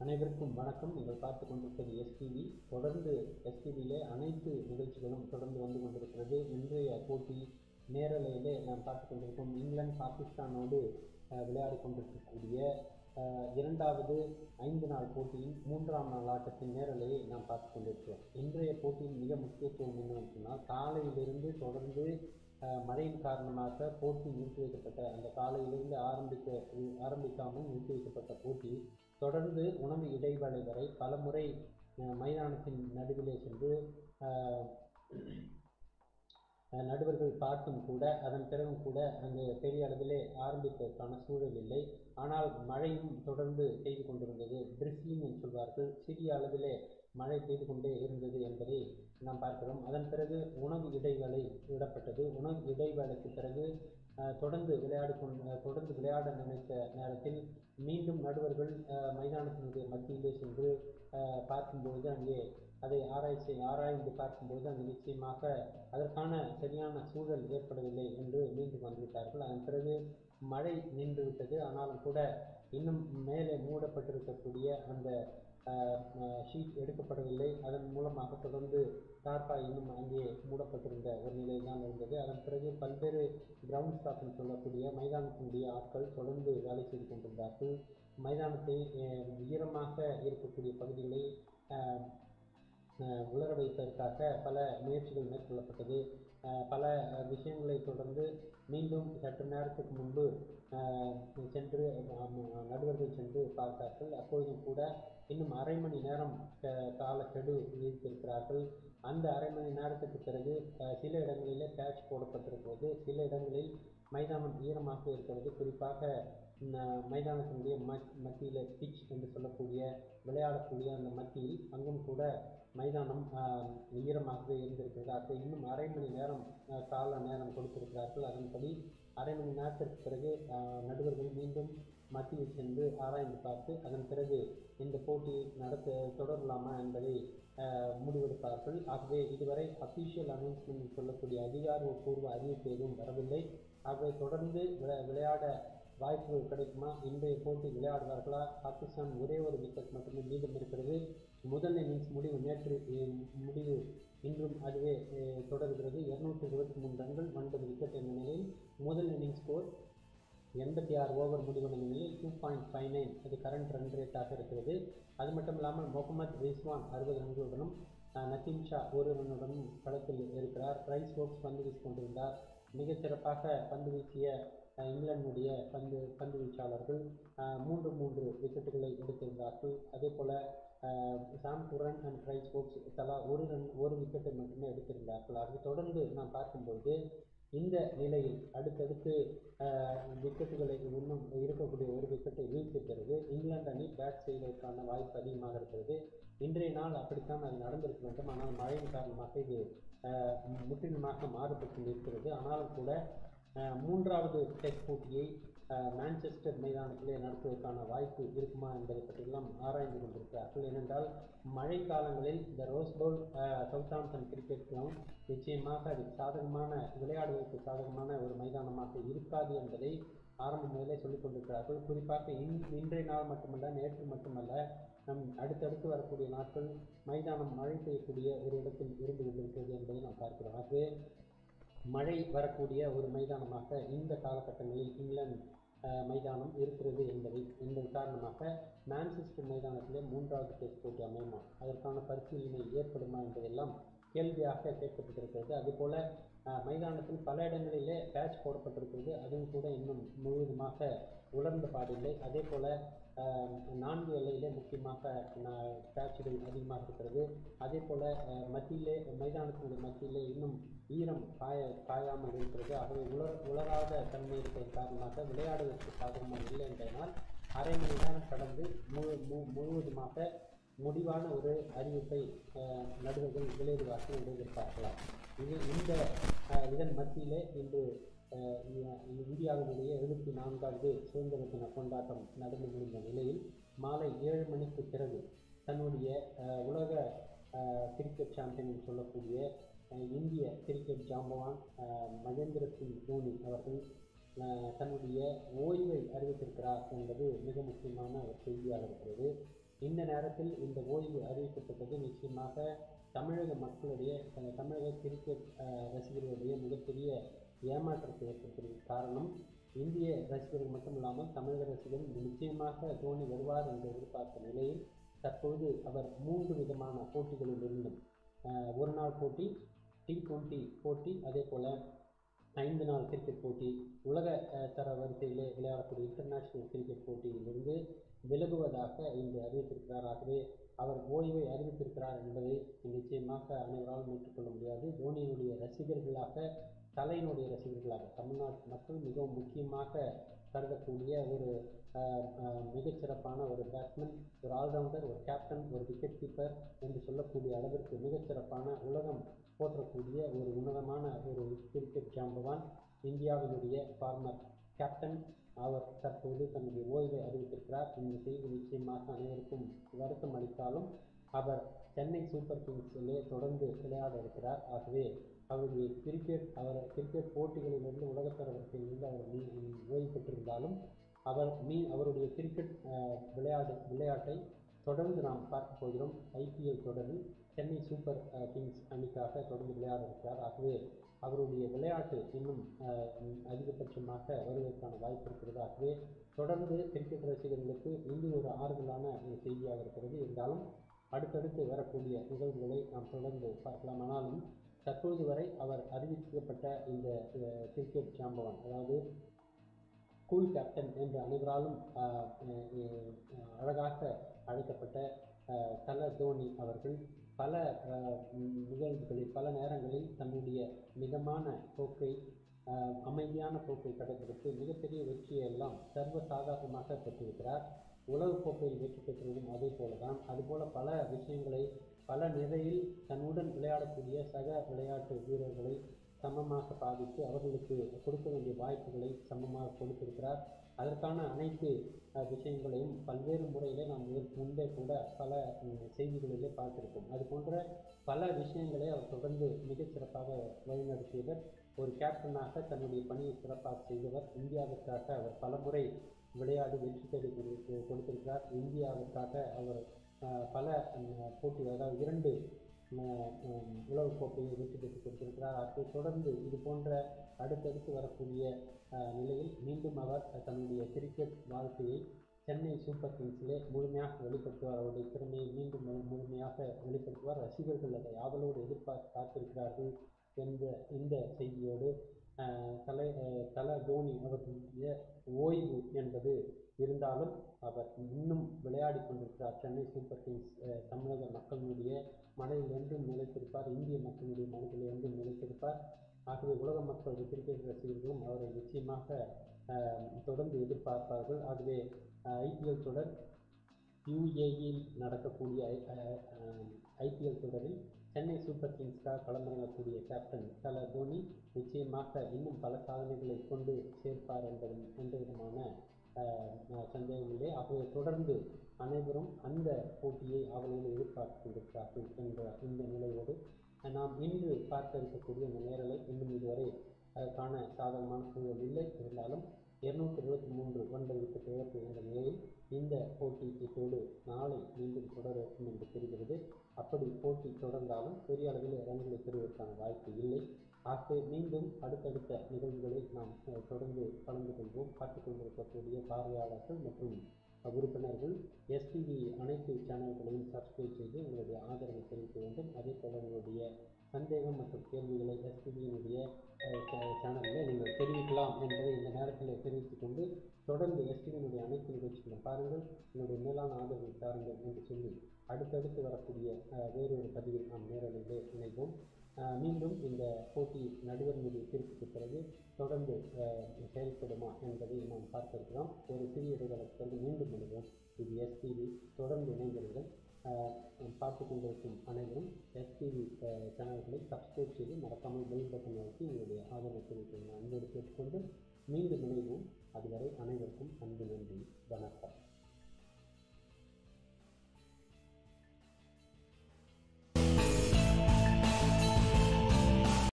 அனைவருக்கும் வணக்கம் நீங்கள் பார்த்து கொண்டிருப்பது எஸ்டிவி தொடர்ந்து எஸ்டிவியிலே அனைத்து நிகழ்ச்சிகளும் தொடர்ந்து வந்து கொண்டிருக்கிறது இன்றைய போட்டி நேரலையிலே நாம் பார்த்து கொண்டிருக்கோம் இங்கிலாந்து பாகிஸ்தானோடு அஹ், விளையாடி கொண்டிருக்கக்கூடிய அஹ், இரண்டாவது ஐந்து நாள் போட்டியின் மூன்றாம் நாள் ஆட்டத்தின் நேரலையை நாம் பார்த்து கொண்டிருக்கிறோம் இன்றைய போட்டியின் மிக முக்கியத்துவம் என்னவென்று சொன்னால் காலையிலிருந்து தொடர்ந்து அஹ், மழையின் காரணமாக போட்டி நிறுத்தி வைக்கப்பட்ட அந்த காலையிலிருந்து ஆரம்பிக்க ஆரம்பிக்காமல் நிறுத்தி வைக்கப்பட்ட போட்டி தொடர்ந்து உணவு இடைவேளை வரை பலமுறை அஹ், மைதானத்தின் நடுவிலே சென்று அஹ், அஹ், நடுவர்கள் பார்த்தும் கூட அதன் பிறகும் கூட அங்கு பெரிய அளவிலே ஆரம்பிப்பதற்கான சூழல் இல்லை ஆனால் மழையும் தொடர்ந்து பெய்து கொண்டிருந்தது ட்ரிஸ்லிங் என்று சொல்வார்கள் சிறிய அளவிலே மழை பெய்து கொண்டே இருந்தது என்பதை நாம் பார்க்கிறோம் அதன் பிறகு உணவு இடைவேளை விடப்பட்டது உணவு இடைவேளைக்கு பிறகு அஹ், தொடர்ந்து விளையாடி கொண்டு தொடர்ந்து விளையாட நினைத்த நேரத்தில் மீண்டும் நடுவர்கள் அஹ், மைதானத்தினுடைய மத்தியிலே சென்று அஹ், பார்க்கும்பொழுது அங்கே அதை ஆராய்ச்சி ஆராய்ந்து பார்க்கும்போது அங்கு நிச்சயமாக அதற்கான சரியான சூழல் ஏற்படவில்லை என்று மீண்டும் வந்துவிட்டார்கள் அதன் பிறகு மழை நின்று விட்டது ஆனாலும் கூட இன்னும் மேலே மூடப்பட்டிருக்கக்கூடிய அந்த ஷீட் எடுக்கப்படவில்லை அதன் மூலமாக தொடர்ந்து டார்பாய் இன்னும் அங்கே மூடப்பட்டிருந்த ஒரு நிலை தான் இருந்தது அதன் பிறகு பல்வேறு கிரவுண்ட் ஸ்டாஃப் என்று சொல்லக்கூடிய மைதானத்தினுடைய ஆட்கள் தொடர்ந்து வேலை செய்து கொண்டிருந்தார்கள் மைதானத்தை அஹ், ஈரமாக இருக்கக்கூடிய பகுதிகளை அஹ், அஹ் உலர வைப்பதற்காக பல முயற்சிகள் மேற்கொள்ளப்பட்டது அஹ் பல அஹ், விஷயங்களை தொடர்ந்து மீண்டும் சற்று நேரத்துக்கு முன்பு அஹ், சென்று அஹ், நடுவர்கள் சென்று பார்த்தார்கள் அப்பொழுதும் கூட இன்னும் அரை மணி நேரம் க- காலக்கெடு விதித்திருக்கிறார்கள் அந்த அரை மணி நேரத்துக்கு பிறகு அஹ், சில இடங்களிலே பேட்ச் போடப்பட்டிருக்கிறது சில இடங்களில் மைதானம் ஈரமாக இருக்கிறது குறிப்பாக ந- மைதானத்தினுடைய மத் மத்தியில் பிச் என்று சொல்லக்கூடிய விளையாடக்கூடிய அந்த மத்தியில் அங்கும் கூட மைதானம் ஆஹ், ஈரமாகவே இருந்திருக்கிறது ஆக இன்னும் அரை மணி நேரம் ஆஹ், கால நேரம் கொடுத்திருக்கிறார்கள் அதன்படி அரை மணி நேரத்திற்கு பிறகு ஆஹ், நடுவர்கள் மீண்டும் மத்தியில் சென்று ஆராய்ந்து பார்த்து அதன் பிறகு இந்த போட்டியை நடத்த தொடரலாமா என்பதை ஆஹ், முடிவெடுப்பார்கள் ஆகவே இதுவரை அஃபீஷியல் அனௌன்ஸ்மெண்ட் சொல்லக்கூடிய அதிகாரப்பூர்வ அறிவிப்பு எதுவும் வரவில்லை ஆகவே தொடர்ந்து விளை விளையாட வாய்ப்புகள் கிடைக்குமா இன்றைய போட்டி விளையாடுவார்களா பாகிஸ்தான் ஒரே ஒரு விக்கெட் மட்டுமே மீதம் இருக்கிறது முதல் இன்னிங்ஸ் முடிவு நேற்று அஹ், முடிவு இன்றும் அதுவே அஹ், தொடர்கிறது இருநூற்றி இருபத்தி மூணு ரன்கள் ஒன்பது விக்கெட் என்ற நிலையில் முதல் இன்னிங்ஸ் ஸ்கோர் எண்பத்தி ஆறு ஓவர் முடிவடைந்த நிலையில் டூ பாயிண்ட் ஃபைவ் நைன் அது கரண்ட் ரன் ரேட்டாக இருக்கிறது அது மட்டும் இல்லாமல் முகமது ரிஸ்வான் அறுபது ரன்களுடனும் அஹ், நசீம் ஷா ஒரு ரன்னுடனும் களத்தில் இருக்கிறார் ரைஸ் ஓக்ஸ் பந்து வீசிக் கொண்டிருந்தார் மிகச் சிறப்பாக பந்து வீசிய அஹ், இங்கிலாந்துடைய பந்து பந்து வீச்சாளர்கள் அஹ், மூன்று மூன்று விக்கெட்டுகளை எடுத்திருந்தார்கள் அதே போல அஹ், சாம் குரன் அண்ட் ரைஸ் ஓக்ஸ் தலா ஒரு ரன் ஒரு விக்கெட்டை மட்டுமே எடுத்திருந்தார்கள் அதை தொடர்ந்து நாம் பார்க்கும்பொழுது இந்த நிலையில் அடுத்தடுத்து அஹ், விக்கெட்டுகளை இன்னும் இருக்கக்கூடிய ஒரு விக்கெட்டை வீழ்த்திய பிறகு இங்கிலாந்து அணி பேட் செய்வதற்கான வாய்ப்பு அதிகமாக இருக்கிறது இன்றைய நாள் அப்படித்தான் அது நடந்திருக்க வேண்டும் ஆனால் மழையின் காரணமாக இது அஹ், முற்றிலுமாக மாறுபட்டு இருக்கிறது ஆனாலும் கூட அஹ், மூன்றாவது டெஸ்ட் போட்டியை அஹ், மான்செஸ்டர் மைதானத்திலே நடத்துவதற்கான வாய்ப்பு இருக்குமா என்பதை பற்றியெல்லாம் ஆராய்ந்து கொண்டிருக்கிறார்கள் ஏனென்றால் மழை காலங்களில் இந்த Rose Bowl Southampton cricket ground நிச்சயமாக அது சாதகமான விளையாடுவதற்கு சாதகமான ஒரு மைதானமாக இருக்காது என்பதை ஆரம்ப முதலே சொல்லிக் கொண்டிருக்கிறார்கள் குறிப்பாக இன் இன்றைய நாள் மட்டுமல்ல நேற்று மட்டுமல்ல நம் அடுத்தடுத்து வரக்கூடிய நாட்கள் மைதானம் மழை பெய்யக்கூடிய ஒரு இடத்தில் இருந்து கொண்டிருக்கிறது என்பதை நாம் பார்க்கிறோம் ஆகவே மழை வரக்கூடிய ஒரு மைதானமாக இந்த காலகட்டங்களில் இங்கிலாந்து அஹ், மைதானம் இருக்கிறது என்பதை என்பது காரணமாக மான்செஸ்டர் மைதானத்திலே மூன்றாவது டெஸ்ட் போட்டி அமையுமா அதற்கான பரிசீலனை ஏற்படுமா என்பதெல்லாம் கேள்வியாக கேட்கப்பட்டிருக்கிறது அதுபோல அஹ், மைதானத்தில் பல இடங்களிலே பேட்ச் போடப்பட்டிருக்கிறது அதுவும் கூட இன்னும் முழுவதுமாக உலர்ந்த பாடில்லை அதே போல அஹ், நான்கு எல்லையிலே முக்கியமாக ந- பேட்சுகள் அதிகமாக இருக்கிறது அதே போல அஹ், மத்தியிலே மைதானத்தினுடைய மத்தியிலே இன்னும் ஈரம் காய காயாமல் இருக்கிறது ஆகவே உலர் உலராத தன்மை இருக்கிறது காரணமாக விளையாடுவதற்கு சாதகமாக இல்லை என்பதனால் அரை மணி நேரம் கடந்து முழு மு- முழுவதுமாக முடிவான ஒரு அறிவிப்பை அஹ், நடுவர்கள் வெளியிடுவார்கள் என்று எதிர்பார்க்கலாம் இது இந்த அஹ், இதன் மத்தியிலே இன்று அஹ், இ- இந்தியாவினுடைய எழுபத்தி நான்காவது சுதந்திர தின கொண்டாட்டம் நடந்து முடிந்த நிலையில் மாலை ஏழு மணிக்கு பிறகு தன்னுடைய அஹ், உலக அஹ், கிரிக்கெட் சாம்பியன் என்று சொல்லக்கூடிய அஹ், இந்திய கிரிக்கெட் ஜாம்பவான் அஹ், மகேந்திர சிங் தோனி அவர்கள் அஹ், தன்னுடைய ஓய்வை அறிவித்திருக்கிறார் என்பது மிக முக்கியமான ஒரு செய்தியாக இருக்கிறது இந்த நேரத்தில் இந்த ஓய்வு அறிவிக்கப்பட்டது நிச்சயமாக தமிழக மக்களுடைய அஹ், தமிழக கிரிக்கெட் அஹ், ரசிகர்களுடைய மிகப்பெரிய ஏமாற்றத்தை ஏற்படுத்தியது காரணம் இந்திய ரசிகர்கள் மட்டும் இல்லாமல் தமிழக ரசிகர்கள் நிச்சயமாக தோனி வருவார் என்று எதிர்பார்த்த நிலையில் தற்போது அவர் மூன்று விதமான போட்டிகளில் இருந்தும் அஹ், ஒரு நாள் போட்டி டி டுவெண்ட்டி போட்டி அதே போல் ஐந்து நாள் கிரிக்கெட் போட்டி உலக அஹ், தர வரிசையிலே விளையாடக்கூடிய இன்டர்நேஷனல் கிரிக்கெட் போட்டியிலிருந்து விலகுவதாக இன்று அறிவித்திருக்கிறார் ஆகவே அவர் ஓய்வை அறிவித்திருக்கிறார் என்பதை நிச்சயமாக அனைவராலும் ஏற்றுக்கொள்ள முடியாது தோனியினுடைய ரசிகர்களாக தலையினுடைய ரசிகர்களாக தமிழ்நாட்டு மக்கள் மிகவும் முக்கியமாக கருதக்கூடிய ஒரு அஹ், அஹ், மிகச்சிறப்பான ஒரு பேட்ஸ்மேன் ஒரு ஆல்ரவுண்டர் ஒரு கேப்டன் ஒரு விக்கெட் கீப்பர் என்று சொல்லக்கூடிய அளவிற்கு மிகச்சிறப்பான உலகம் போற்றக்கூடிய ஒரு உன்னதமான ஒரு கிரிக்கெட் ஜாம்பவான் இந்தியாவினுடைய ஃபார்மர் கேப்டன் அவர் தற்போது தன்னுடைய ஓய்வை அறிவித்திருக்கிறார் இந்த செய்தி நிச்சயமாக அனைவருக்கும் வருத்தம் அளித்தாலும் அவர் சென்னை சூப்பர் கிங்ஸிலே தொடர்ந்து விளையாட இருக்கிறார் ஆகவே அவருடைய கிரிக்கெட் அவர் கிரிக்கெட் போட்டிகளிலிருந்து உலகத்தர வரிசையிலிருந்து அவர் மீ ஓய்வு பெற்றிருந்தாலும் அவர் மீ அவருடைய கிரிக்கெட் அஹ், விளையாடு விளையாட்டை தொடர்ந்து நாம் பார்க்க போகிறோம் ஐபிஎல் தொடரில் சென்னை சூப்பர் அஹ், கிங்ஸ் அணிக்காக தொடர்ந்து விளையாட இருக்கிறார் ஆகவே அவருடைய விளையாட்டு இன்னும் அஹ், ம், அதிகபட்சமாக வருவதற்கான வாய்ப்பு இருக்கிறது ஆகவே தொடர்ந்து கிரிக்கெட் ரசிகர்களுக்கு இது ஒரு ஆறுதலான ஒரு செய்தியாக இருக்கிறது இருந்தாலும் அடுத்தடுத்து வரக்கூடிய நிகழ்வுகளை நாம் தொடர்ந்து பார்க்கலாம் ஆனாலும் தற்பொழுது வரை அவர் அறிவிக்கப்பட்ட இந்த அஹ், கிரிக்கெட் ஜாம்பவான் அதாவது கூல் கேப்டன் என்று அனைவராலும் ஆஹ், அஹ், அஹ், அழகாக அழைக்கப்பட்ட ஆஹ், தல தோனி அவர்கள் பல ஆஹ், ம், நிகழ்வுகளில் பல நேரங்களில் தன்னுடைய மிதமான போக்கை ஆஹ், அமைதியான போக்கை கடைபிடித்து மிகப்பெரிய வெற்றியை எல்லாம் சர்வசாதாரணமாக பெற்றிருக்கிறார் உலகக்கோப்பையில் வெற்றி பெற்றதும் அதே போல தான் அதுபோல பல விஷயங்களை பல நிலையில் தன்னுடன் விளையாடக்கூடிய சக விளையாட்டு வீரர்களை சமமாக பாதித்து அவர்களுக்கு கொடுக்க வேண்டிய வாய்ப்புகளை சமமாக கொடுத்திருக்கிறார் அதற்கான அனைத்து அஹ், விஷயங்களையும் பல்வேறு முறையில் நாம் இதற்கு முன்பே கூட பல ம், செய்திகளிலே பார்த்திருக்கோம் அது போன்ற பல விஷயங்களை அவர் தொடர்ந்து மிகச் சிறப்பாக வழிநடத்தியவர் ஒரு கேப்டனாக தன்னுடைய பணியை சிறப்பாக செய்தவர் இந்தியாவிற்காக அவர் பலமுறை விளையாடி வெற்றி தேடி கொடு- கொடுத்திருக்கிறார் இந்தியாவிற்காக அவர் அஹ், பல ம், போட்டி அதாவது இரண்டு அஹ், உம், உலகக்கோப்பையை வெற்றி பெற்று கொடுத்திருக்கிறார் அதை தொடர்ந்து இது போன்ற அடுத்தடுத்து வரக்கூடிய அஹ், நிலையில் மீண்டும் அவர் தன்னுடைய கிரிக்கெட் வாழ்க்கையை சென்னை சூப்பர் கிங்ஸிலே முழுமையாக வெளிப்படுத்துவார் அவருடைய திறமையை மீண்டும் முழு- முழுமையாக வெளிப்படுத்துவார் ரசிகர்கள் அதை ஆவலோடு எதிர்பார்த்து காத்திருக்கிறார்கள் என்ற இந்த செய்தியோடு அஹ், தலை அஹ், தல தோனி அவர்களுடைய ஓய்வு என்பது இருந்தாலும் அவர் இன்னும் விளையாடி கொண்டிருக்கிறார் சென்னை சூப்பர் கிங்ஸ் அஹ், தமிழக மக்களினுடைய மனதில் என்றும் நிலைத்திருப்பார் இந்திய மக்களுடைய மனதில் என்றும் நிலைத்திருப்பார் ஆகவே உலக மக்கள் கிரிக்கெட் ரசிகர்களும் அவரை நிச்சயமாக அஹ், தொடர்ந்து எதிர்பார்ப்பார்கள் ஆகவே ஐபிஎல் தொடர் யுஏஇயில் நடக்கக்கூடிய ஐபிஎல் தொடரில் சென்னை சூப்பர் கிங்ஸ்க்காக களமிறங்கக்கூடிய கேப்டன் தல தோனி நிச்சயமாக இன்னும் பல சாதனைகளை கொண்டு சேர்ப்பார் என்பது எந்த விதமான அஹ், அஹ், சந்தேகமில்லை ஆகவே தொடர்ந்து அனைவரும் அந்த போட்டியை அவர்கள் எதிர்பார்த்து கொண்டிருக்கிறார்கள் என்ற இந்த நிலையோடு நாம் இன்று பார்க்க இருக்கக்கூடிய இந்த நேரலை இன்னும் இதுவரை அதற்கான சாதகமான சூழல் இல்லை இருந்தாலும் இருநூற்றி இருபத்தி மூன்று ஒன்பது விக்கெட் இழப்பு என்ற நிலையில் இந்த போட்டி இப்போது நாளை மீண்டும் தொடர இருக்கும் என்று தெரிகிறது அப்படி போட்டி தொடர்ந்தாலும் பெரிய அளவில் ரன்களை பெறுவதற்கான வாய்ப்பு இல்லை ஆகவே மீண்டும் அடுத்தடுத்த நிகழ்வுகளில் நாம் அஹ், தொடர்ந்து கலந்து கொள்வோம் பார்த்துக் கொண்டிருக்கக்கூடிய பார்வையாளர்கள் மற்றும் உறுப்பினர்கள் எஸ்டிவி அனைத்து சேனல்களையும் சப்ஸ்கிரைப் செய்து உங்களுடைய ஆதரவை தெரிவிக்க வேண்டும் அதே போல உங்களுடைய சந்தேகம் மற்றும் கேள்விகளை எஸ்டிவியினுடைய சேனலில் நீங்கள் தெரிவிக்கலாம் என்பதை இந்த நேரத்தில் தெரிவித்துக் கொண்டு தொடர்ந்து எஸ்டிவியினுடைய அனைத்து நிகழ்ச்சிகளும் பாருங்கள் உங்களுடைய மேலான ஆதரவை தாருங்கள் என்று சொல்லி அடுத்தடுத்து வரக்கூடிய அஹ், வேறொரு பதிவில் நாம் நேரலையிலே இணைவோம் அஹ், மீண்டும் இந்த போட்டி நடுவர் மீது தீர்ப்புக்கு பிறகு தொடர்ந்து அஹ், செயல்படுமா என்பதை நாம் பார்க்க இருக்கிறோம் ஒரு சிறிய இடைவெளிக்கு பிறகு மீண்டும் இணைவோம் இது எஸ்டிவி தொடர்ந்து இணைந்திருங்கள் அஹ், பார்த்து கொண்டிருக்கும் அனைவரும் எஸ்டிவி சேனல்களை சப்ஸ்கிரைப் செய்து மறக்காமல் பெல் பட்டன் அழுத்தி உங்களுடைய ஆதரவை தெரிவிக்க அன்போடு கேட்டுக்கொண்டு மீண்டும் இணைவோம் அதுவரை அனைவருக்கும் அன்பு நன்றி வணக்கம்